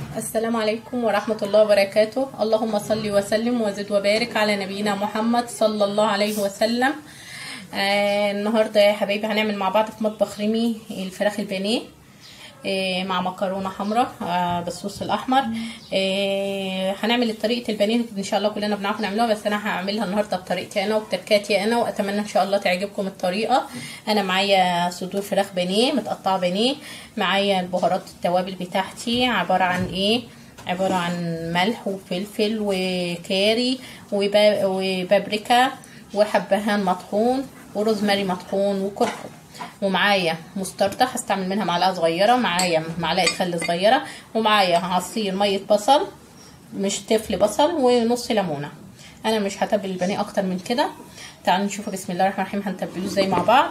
السلام عليكم ورحمة الله وبركاته اللهم صل وسلم وزد وبارك على نبينا محمد صلى الله عليه وسلم آه النهاردة يا حبايبي هنعمل مع بعض في مطبخ ريمي الفراخ البانيه آه مع مكرونة حمراء آه بالصوص الأحمر آه هنعمل طريقة البانيه إن شاء الله كلنا بنعرف نعملوها بس أنا هعملها النهاردة بطريقتي أنا وبتركاتي أنا وأتمنى إن شاء الله تعجبكم الطريقة أنا معايا صدور فراخ بانيه متقطعة بانيه معايا البهارات التوابل بتاعتي عبارة عن إيه عبارة عن ملح وفلفل وكاري وبابريكا وحبهان مطحون وروزماري مطحون وكركم ومعايا مستردة هستعمل منها معلقة صغيرة معايا معلقة خل صغيرة ومعايا عصير مية بصل مش تفل بصل ونص ليمونة انا مش هتبل البانيه اكتر من كده تعالوا نشوف بسم الله الرحمن الرحيم هنتبلوه ازاي مع بعض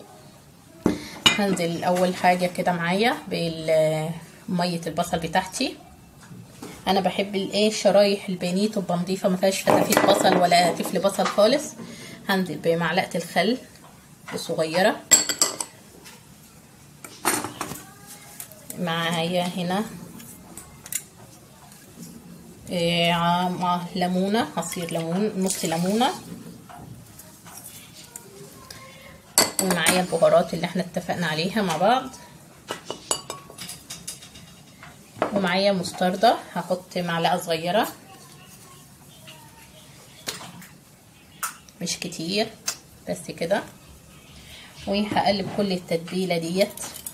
هنزل اول حاجة كده معايا بمية البصل بتاعتي انا بحب الايه شرايح البانيه تبقى نضيفه ما فيهاش فتافيت بصل ولا تفل بصل خالص هنزل بمعلقه الخل الصغيره معايا هنا إيه مع ليمونه عصير ليمون نص ليمونه ومعايا البهارات اللي احنا اتفقنا عليها مع بعض ومعايا مستردة هحط معلقة صغيرة مش كتير بس كده وهقلب كل التتبيلة ديت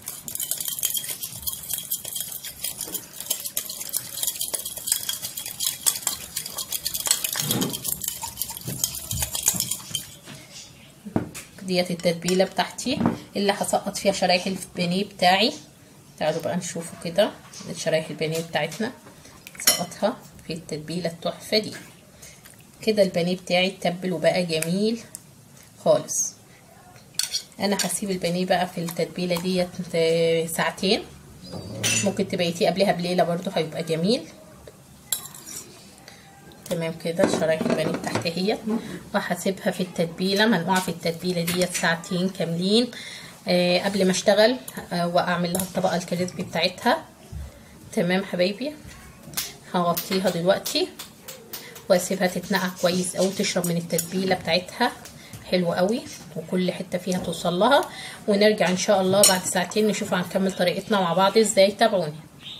ديت التتبيلة بتاعتي اللي هسقط فيها شرايح البانيه بتاعي تعالوا بقى نشوفوا كده شرايح البانيه بتاعتنا سقطها في التتبيله التحفه دي كده البانيه بتاعي اتبل وبقى جميل خالص انا هسيب البانيه بقى في التتبيله ديت ساعتين ممكن تبيتيه قبلها بليله برضو هيبقى جميل تمام كده شرايح البانيه بتاعتي اهي وهسيبها في التتبيله منقوعه في التتبيله ديت ساعتين كاملين آه قبل ما اشتغل آه واعمل لها الطبقه الكريسبي بتاعتها تمام حبايبي هغطيها دلوقتي واسيبها تتنقع كويس او تشرب من التتبيله بتاعتها حلو قوي وكل حته فيها توصل لها ونرجع ان شاء الله بعد ساعتين نشوف هنكمل طريقتنا مع بعض ازاي تابعوني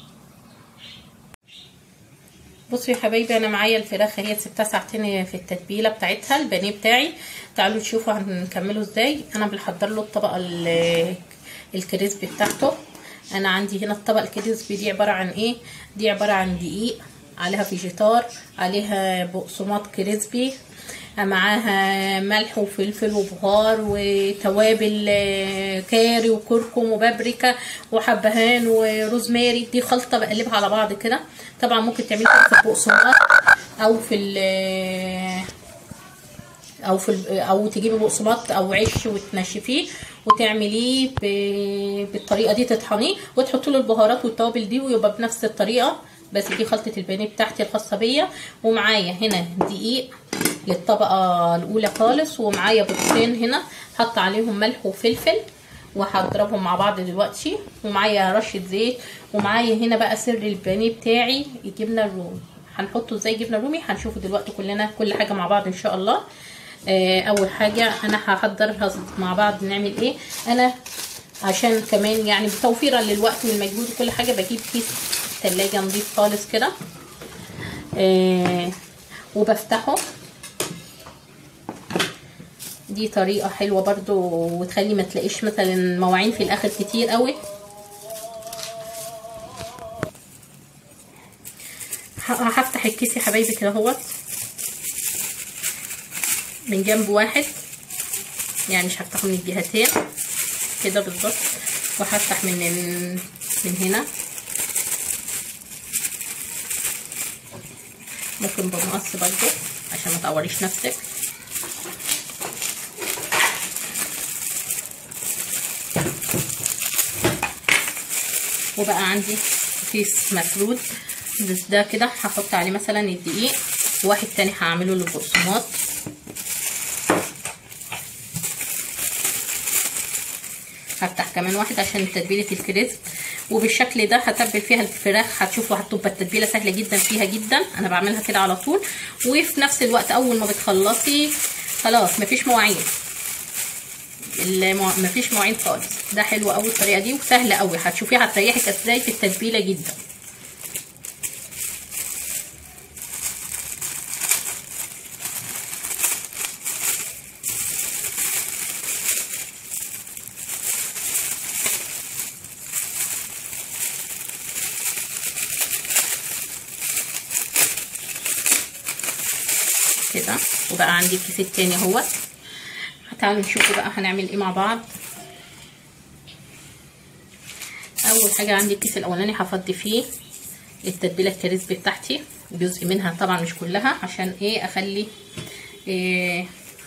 بصوا يا حبايبي انا معايا الفراخ هي سبتها ساعتين في التتبيله بتاعتها البانيه بتاعي تعالوا تشوفوا هنكمله ازاي انا بحضر له الطبقه الكريسبي بتاعته انا عندي هنا الطبقه الكريسبي دي عباره عن ايه دي عباره عن دقيق عليها فيجيتار عليها بقسماط كريسبي معاها ملح وفلفل وبهار وتوابل كاري وكركم وبابريكا وحبهان وروزماري دي خلطه بقلبها على بعض كده طبعا ممكن تعمليها في البقسماط او في او في او تجيبي بقسماط او عيش وتنشفيه وتعمليه بالطريقه دي تطحنيه وتحطي له البهارات والتوابل دي ويبقى بنفس الطريقه بس دي خلطه البانيه بتاعتي الخاصه بيا ومعايا هنا دقيق للطبقه الاولى خالص ومعايا بيضتين هنا حط عليهم ملح وفلفل وهضربهم مع بعض دلوقتي ومعايا رشه زيت ومعايا هنا بقى سر البانيه بتاعي الجبنه الرومي هنحطه ازاي جبنه رومي هنشوفه دلوقتي كلنا كل حاجه مع بعض ان شاء الله آه اول حاجه انا هحضرها مع بعض نعمل ايه انا عشان كمان يعني توفيرا للوقت والمجهود وكل حاجه بجيب كيس تلاجة نضيف خالص كده آه وبفتحه دي طريقة حلوة برضو وتخلي ما تلاقيش مثلا مواعين في الاخر كتير قوي هفتح الكيس يا حبايبي كده اهوت من جنب واحد يعني مش هفتحه من الجهتين كده بالظبط وهفتح من من هنا ممكن بمقص برضو عشان ما تعوريش نفسك وبقى عندي كيس مفرود بس ده كده هحط عليه مثلا الدقيق واحد تاني هعمله للبقسماط هفتح كمان واحد عشان تتبيله الكريسب وبالشكل ده هتبل فيها الفراخ هتشوفوا هتبقى التتبيله سهله جدا فيها جدا انا بعملها كده على طول وفي نفس الوقت اول ما بتخلصي خلاص مفيش مواعين المو... مفيش مواعين خالص ده حلو قوي الطريقه دي وسهله قوي هتشوفيها هتريحك ازاي في التتبيله جدا كده وبقى عندي الكيس التاني اهوت تعالوا نشوفوا بقى هنعمل ايه مع بعض اول حاجه عندي الكيس الاولاني هفضي فيه التتبيله الكريسبي بتاعتي جزء منها طبعا مش كلها عشان ايه اخلي إيه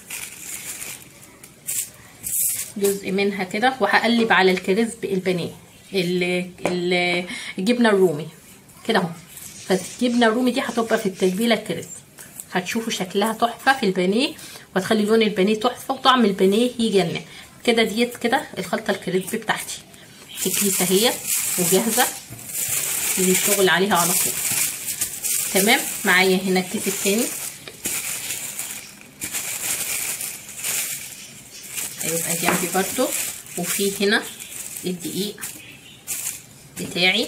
جزء منها كده وهقلب على الكريسبي البانيه الجبنه الرومي كده اهو فالجبنه الرومي دي هتبقى في التتبيله الكريسبي هتشوفوا شكلها تحفه في البانيه وهتخلي لون البانيه تحفه وطعم البانيه يجنن كده ديت كده الخلطه الكريسبي بتاعتي في كيسه اهي وجاهزه للشغل عليها على طول تمام معايا هنا الكيس التاني هيبقى جنبي برضو وفي هنا الدقيق بتاعي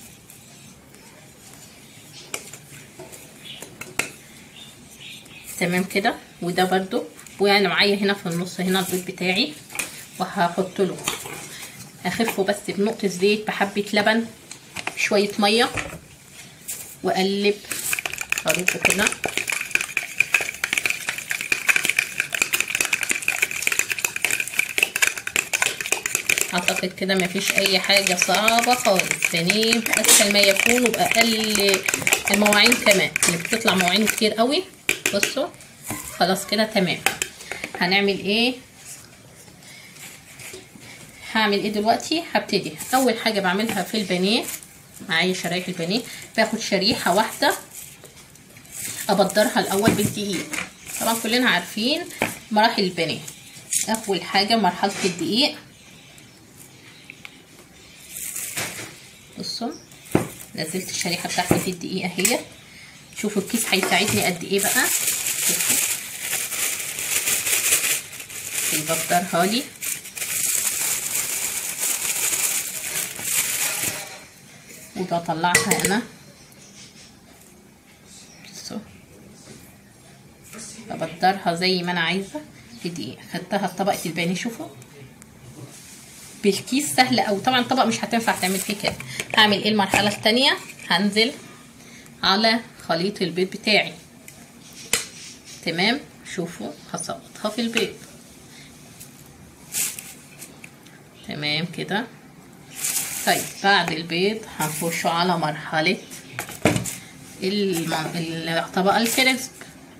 تمام كده وده برضو ويعني معايا هنا في النص هنا البيض بتاعي وهحط له هخفه بس بنقطه زيت بحبه لبن شويه ميه واقلب خليطه كده اعتقد كده مفيش اي حاجه صعبه خالص بانيه باسهل ما يكون وباقل المواعين كمان اللي بتطلع مواعين كتير قوي بصوا خلاص كده تمام هنعمل ايه هعمل ايه دلوقتي هبتدي اول حاجه بعملها في البانيه معايا شرايح البانيه باخد شريحه واحده ابدرها الاول بالدقيق طبعا كلنا عارفين مراحل البانيه اول حاجه مرحله الدقيق بصوا نزلت الشريحه بتاعتي في الدقيق اهي شوفوا الكيس هيساعدني قد ايه بقى بيبدرها لي وبطلعها انا بصوا ببدرها زي ما انا عايزه في دقيقه خدتها طبقه البانيه شوفوا بالكيس سهل او طبعا طبق مش هتنفع تعمل فيه كده هعمل ايه المرحله الثانيه هنزل على خليط البيض بتاعي تمام شوفوا هسقطها في البيض تمام كده طيب بعد البيض هنخش على مرحلة الطبقة الكريسب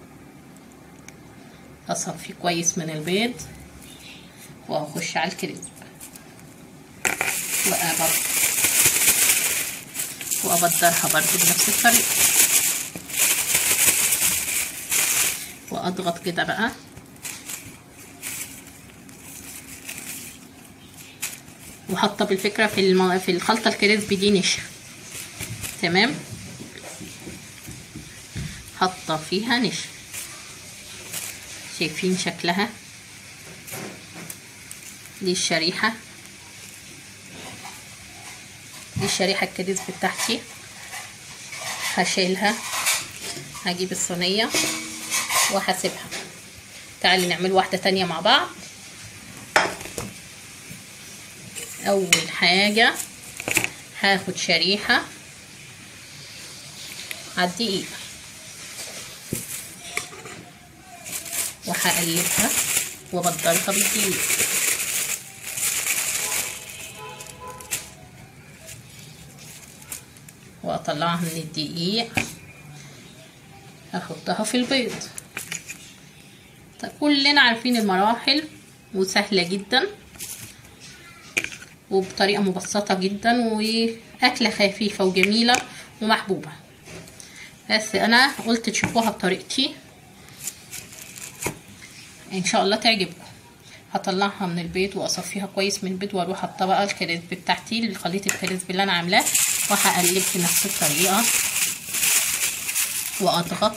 هصفي كويس من البيض وهخش على الكريسب وأبرد وأبدرها برضو بنفس الطريقة وأضغط كده بقى وحاطه بالفكره في الم... في الخلطه الكريسبي دي نشا تمام حاطه فيها نشا شايفين شكلها دي الشريحه دي الشريحه الكريسبي بتاعتي هشيلها هجيب الصينيه وهسيبها تعالي نعمل واحده تانية مع بعض اول حاجة هاخد شريحة على الدقيق وهقلبها وابدلها بالدقيق واطلعها من الدقيق احطها في البيض طيب كلنا عارفين المراحل وسهلة جدا وبطريقة مبسطة جدا وأكلة خفيفة وجميلة ومحبوبة بس أنا قلت تشوفوها بطريقتي إن شاء الله تعجبكم هطلعها من البيض واصفيها كويس من البيض واروح الطبقه الكريسبي بتاعتي الخليط الكريسبي اللي انا عاملاه وهقلب في نفس الطريقه واضغط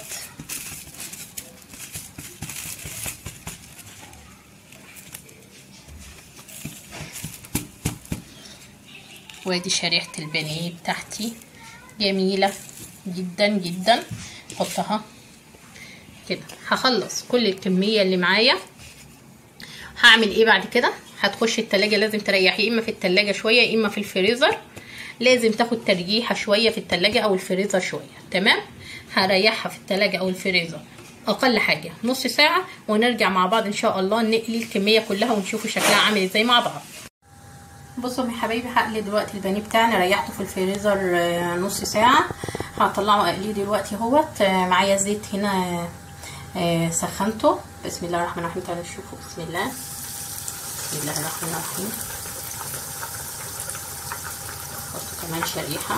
وادي شريحة البانيه بتاعتي جميلة جدا جدا احطها كده هخلص كل الكمية اللي معايا هعمل ايه بعد كده هتخش التلاجة لازم تريحي اما في التلاجة شوية اما في الفريزر لازم تاخد تريحة شوية في التلاجة او الفريزر شوية تمام هريحها في التلاجة او الفريزر اقل حاجة نص ساعة ونرجع مع بعض ان شاء الله نقلي الكمية كلها ونشوف شكلها عامل ازاي مع بعض بصوا يا حبايبي هقلي دلوقتي البانيه بتاعنا ريحته في الفريزر نص ساعه هطلعه اقليه دلوقتي اهوت معايا زيت هنا سخنته بسم الله الرحمن الرحيم تعالوا نشوفه بسم الله بسم الله الرحمن الرحيم احط كمان شريحه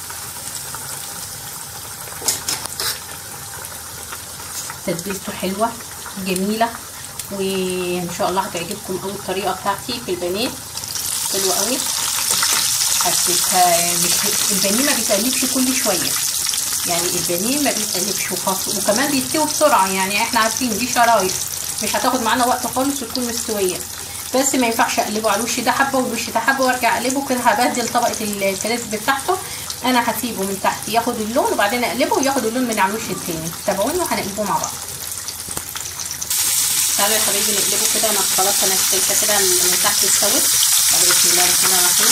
تتبيلته حلوه جميله وان شاء الله هتعجبكم قوي الطريقه بتاعتي في البانيه حلوه قوي حسيتها مش البانيه ما بيتقلبش كل شويه يعني البانيه ما بيتقلبش وكمان بيستوي بسرعه يعني احنا عارفين دي شرايط مش هتاخد معانا وقت خالص وتكون مستويه بس ما ينفعش اقلبه على الوش ده حبه والوش ده حبه وارجع اقلبه كده هبدل طبقه الكريسبي بتاعته انا هسيبه من تحت ياخد اللون وبعدين اقلبه وياخد اللون من على الوش التاني تابعوني وهنقلبه مع بعض تعالوا يا حبايبي نقلبه كده انا خلاص انا السلكه كده من تحت استوت بسم الله الرحمن الرحيم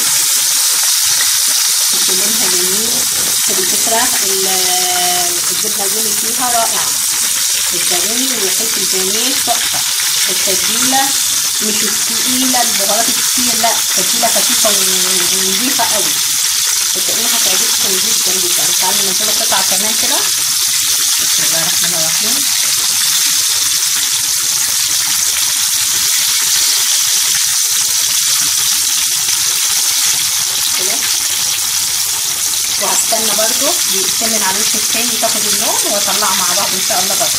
منها جميل الفكرة الجبنة الرومي فيها رائعة الرومي وريحة البانيه تحفة التتبيلة مش التقيلة البهارات الكتير لا تتبيلة خفيفة ونظيفة قوي صدقوني هتعجبكم جدا جدا تعالوا ننزل قطعة كمان كده بسم الله الرحمن الرحيم وهستنى برضو يكمل على الوش التاني تاخد اللون واطلعها مع بعض ان شاء الله برضو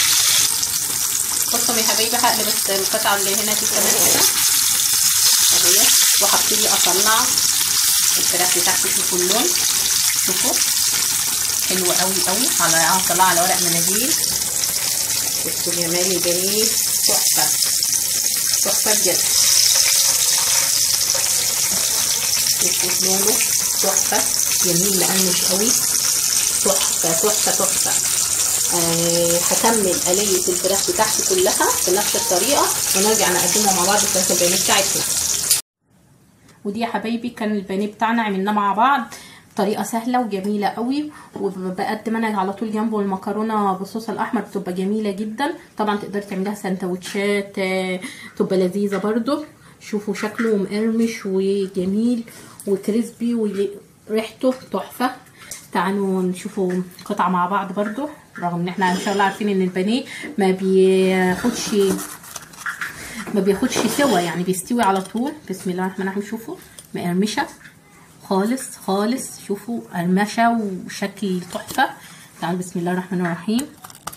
بصوا يا حبايبي هقلب القطعه اللي هنا دي كمان كده اهي وهبتدي اطلع الفراخ بتاعتي شوفوا اللون شوفوا حلو قوي قوي على هطلعها على ورق مناديل بصوا جمال البانيه تحفه تحفه بجد شوفوا لونه تحفه جميل مقرمش قوي تحفه تحفه تحفه آه هكمل آلية الفراخ بتاعتي كلها بنفس الطريقة ونرجع نقدمها مع بعض في البانيه بتاعتنا ودي يا حبايبي كان البانيه بتاعنا عملناه مع بعض طريقه سهله وجميله قوي وبقدم انا على طول جنبه المكرونه بالصوص الاحمر بتبقى جميله جدا طبعا تقدري تعمليها سندوتشات تبقى لذيذه برده شوفوا شكله مقرمش وجميل وكريسبي وريحته تحفه تعالوا نشوفوا قطعه مع بعض برده رغم ان احنا ان شاء الله عارفين ان البانيه ما بياخدش ما بياخدش سوا يعني بيستوي على طول بسم الله الرحمن الرحيم شوفوا مقرمشه خالص خالص شوفوا قرمشه وشكل تحفه تعالوا بسم الله الرحمن الرحيم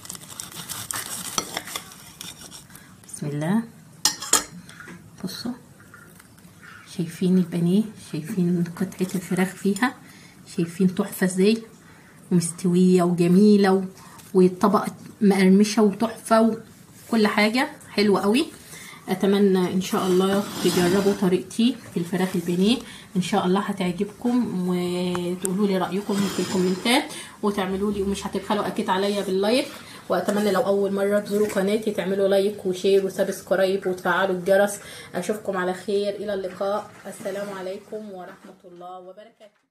بسم الله بصوا شايفين البانيه شايفين قطعه الفراخ فيها شايفين تحفه ازاي ومستويه وجميله و... والطبقه مقرمشه وتحفه وكل حاجه حلوه قوي اتمنى ان شاء الله تجربوا طريقتي في الفراخ البانيه ان شاء الله هتعجبكم وتقولوا لي رايكم في الكومنتات وتعملوا لي ومش هتبخلوا اكيد عليا باللايك واتمنى لو اول مره تزوروا قناتي تعملوا لايك وشير وسبسكرايب وتفعلوا الجرس اشوفكم على خير الى اللقاء السلام عليكم ورحمه الله وبركاته